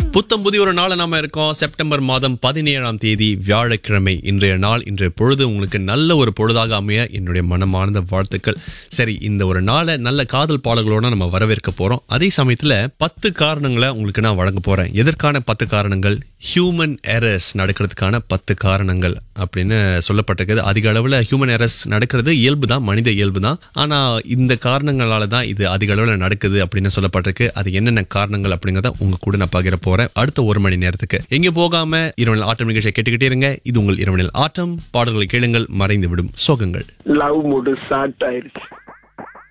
புத்தம் புதிய ஒரு நாள் நாம இருக்கோம் செப்டம்பர் மாதம் பதினேழாம் தேதி வியாழக்கிழமை இன்றைய நாள் இன்றைய பொழுது உங்களுக்கு நல்ல ஒரு பொழுதாக அமைய என்னுடைய மனமார்ந்த வாழ்த்துக்கள் சரி இந்த ஒரு நாளை நல்ல காதல் பாடல்களோட நம்ம வரவேற்க போறோம் அதே சமயத்துல பத்து காரணங்களை உங்களுக்கு நான் வழங்க போறேன் எதற்கான பத்து காரணங்கள் ஹியூமன் எரர்ஸ் நடக்கிறதுக்கான பத்து காரணங்கள் அப்படின்னு சொல்லப்பட்டிருக்குது அதிக அளவில் ஹியூமன் எரர்ஸ் நடக்கிறது இயல்பு தான் மனித இயல்பு தான் ஆனால் இந்த காரணங்களால தான் இது அதிக அளவில் நடக்குது அப்படின்னு சொல்லப்பட்டிருக்கு அது என்னென்ன காரணங்கள் அப்படிங்கிறத உங்க கூட நான் பகிர போறேன் அடுத்த ஒரு மணி நேரத்துக்கு எங்கே போகாம இரவனில் ஆட்டம் நிகழ்ச்சியை கேட்டுக்கிட்டே இருங்க இது உங்கள் இரவனில் ஆட்டம் பாடல்களை கேளுங்கள் மறைந்து விடும் சோகங்கள் லவ் மூடு ஸ்டார்ட் ஆயிருச்சு